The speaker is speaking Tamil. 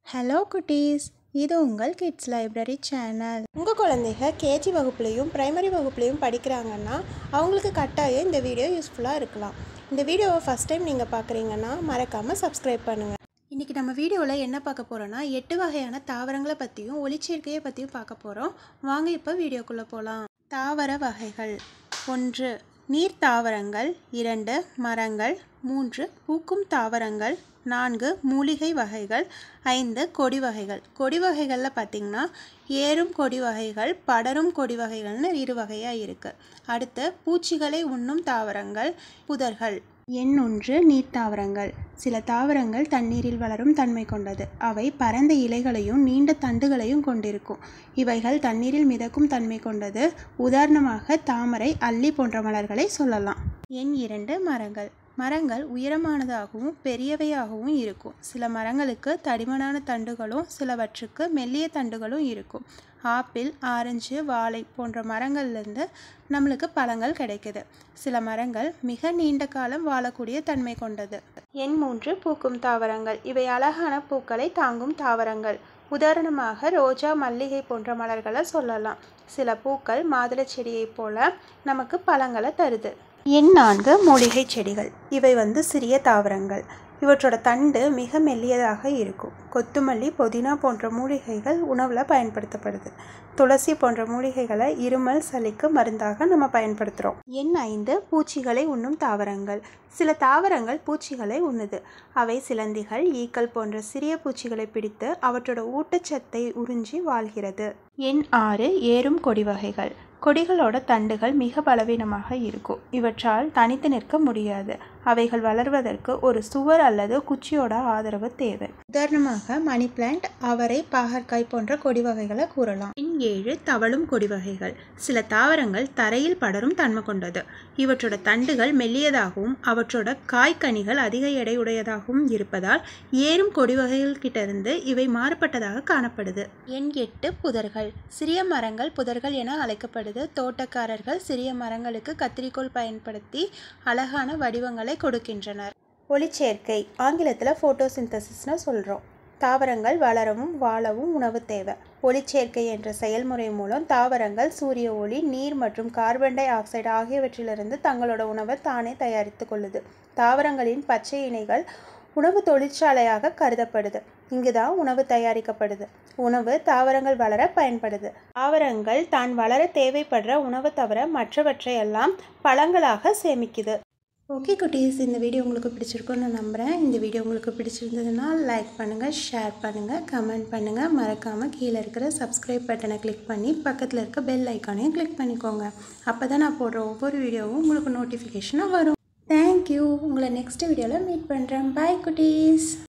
ஹலோ குட்டீஸ் இது உங்கள் கிட்ஸ் லைப்ரரி சேனல் உங்கள் குழந்தைங்க கேஜி வகுப்புலையும் பிரைமரி வகுப்புலையும் படிக்கிறாங்கன்னா அவங்களுக்கு கட்டாயம் இந்த வீடியோ யூஸ்ஃபுல்லாக இருக்கலாம் இந்த வீடியோவை ஃபஸ்ட் டைம் நீங்கள் பார்க்குறீங்கன்னா மறக்காமல் சப்ஸ்கிரைப் பண்ணுங்கள் இன்றைக்கி நம்ம வீடியோவில் என்ன பார்க்க போகிறோன்னா எட்டு வகையான தாவரங்களை பற்றியும் ஒளிச்சேர்க்கையை பற்றியும் பார்க்க போகிறோம் வாங்க இப்போ வீடியோக்குள்ளே போகலாம் தாவர வகைகள் ஒன்று நீர் தாவரங்கள் இரண்டு மரங்கள் மூன்று பூக்கும் தாவரங்கள் நான்கு மூலிகை வகைகள் ஐந்து கொடி வகைகள் கொடி வகைகளில் பார்த்திங்கன்னா ஏறும் கொடி வகைகள் படரும் கொடி வகைகள்னு இரு வகையாக இருக்குது அடுத்து பூச்சிகளை உண்ணும் தாவரங்கள் புதர்கள் எண் ஒன்று நீர் தாவரங்கள் சில தாவரங்கள் தண்ணீரில் வளரும் தன்மை கொண்டது அவை பரந்த இலைகளையும் நீண்ட தண்டுகளையும் கொண்டிருக்கும் இவைகள் தண்ணீரில் மிதக்கும் தன்மை கொண்டது உதாரணமாக தாமரை அல்லி போன்ற மலர்களை சொல்லலாம் எண் இரண்டு மரங்கள் மரங்கள் உயரமானதாகவும் பெரியவையாகவும் இருக்கும் சில மரங்களுக்கு தடிமனான தண்டுகளும் சிலவற்றுக்கு மெல்லிய தண்டுகளும் இருக்கும் ஆப்பிள் ஆரஞ்சு வாழை போன்ற மரங்கள்லேருந்து நம்மளுக்கு பழங்கள் கிடைக்குது சில மரங்கள் மிக நீண்ட காலம் வாழக்கூடிய தன்மை கொண்டது எண் மூன்று பூக்கும் தாவரங்கள் இவை அழகான பூக்களை தாங்கும் தாவரங்கள் உதாரணமாக ரோஜா மல்லிகை போன்ற மலர்களை சொல்லலாம் சில பூக்கள் மாதுளை செடியைப் போல நமக்கு பழங்களை தருது எண் நான்கு மூலிகை செடிகள் இவை வந்து சிறிய தாவரங்கள் இவற்றோட தண்டு மிக மெல்லியதாக இருக்கும் கொத்துமல்லி புதினா போன்ற மூலிகைகள் உணவில் பயன்படுத்தப்படுது துளசி போன்ற மூலிகைகளை இருமல் சளிக்கு மருந்தாக நம்ம பயன்படுத்துகிறோம் எண் ஐந்து பூச்சிகளை உண்ணும் தாவரங்கள் சில தாவரங்கள் பூச்சிகளை உண்ணுது அவை சிலந்திகள் ஈக்கள் போன்ற சிறிய பூச்சிகளை பிடித்து அவற்றோட ஊட்டச்சத்தை உறிஞ்சி வாழ்கிறது எண் ஆறு ஏறும் கொடி வகைகள் கொடிகளோட தண்டுகள் மிக பலவீனமாக இருக்கும் இவற்றால் தனித்து நிற்க முடியாது அவைகள் வளர்வதற்கு ஒரு சுவர் அல்லது குச்சியோட ஆதரவு தேவை உதாரணமாக மணி பிளான்ட் அவரை பாகற்காய் போன்ற கொடி வகைகளை கூறலாம் எண் ஏழு தவழும் கொடி வகைகள் சில தாவரங்கள் தரையில் படரும் தன்மை கொண்டது இவற்றோட தண்டுகள் மெல்லியதாகவும் அவற்றோட காய்கனிகள் அதிக எடை உடையதாகவும் இருப்பதால் ஏறும் கொடி வகைகள் கிட்டிருந்து இவை மாறுபட்டதாக காணப்படுது எண் எட்டு புதர்கள் சிறிய மரங்கள் புதர்கள் என அழைக்கப்படுது தோட்டக்காரர்கள் சிறிய மரங்களுக்கு கத்திரிக்கோல் பயன்படுத்தி அழகான வடிவங்களை கொடுக்கின்றனர் ஒளிச்சேர்க்கை ஆங்கிலத்தில் ஃபோட்டோசிந்தசிஸ்னு சொல்கிறோம் தாவரங்கள் வளரவும் வாழவும் உணவு தேவை ஒளிச்சேர்க்கை என்ற செயல்முறை மூலம் தாவரங்கள் சூரிய ஒளி நீர் மற்றும் கார்பன் டை ஆக்சைடு ஆகியவற்றிலிருந்து தங்களோட உணவை தானே தயாரித்து கொள்ளுது தாவரங்களின் பச்சை இணைகள் உணவு தொழிற்சாலையாக கருதப்படுது இங்கு தான் உணவு தயாரிக்கப்படுது உணவு தாவரங்கள் வளர பயன்படுது தாவரங்கள் தான் வளர தேவைப்படுற உணவு தவிர மற்றவற்றையெல்லாம் பழங்களாக சேமிக்குது ஓகே குட்டீஸ் இந்த வீடியோ உங்களுக்கு பிடிச்சிருக்குன்னு நான் நம்புகிறேன் இந்த வீடியோ உங்களுக்கு பிடிச்சிருந்ததுன்னா லைக் பண்ணுங்கள் ஷேர் பண்ணுங்கள் கமெண்ட் பண்ணுங்கள் மறக்காமல் கீழே இருக்கிற சப்ஸ்கிரைப் பட்டனை கிளிக் பண்ணி பக்கத்தில் இருக்க பெல் ஐக்கானையும் கிளிக் பண்ணிக்கோங்க அப்போ தான் நான் போடுற ஒவ்வொரு வீடியோவும் உங்களுக்கு நோட்டிஃபிகேஷனாக வரும் தேங்க்யூ உங்களை நெக்ஸ்ட் வீடியோவில் மீட் பண்ணுறேன் பாய் குட்டீஸ்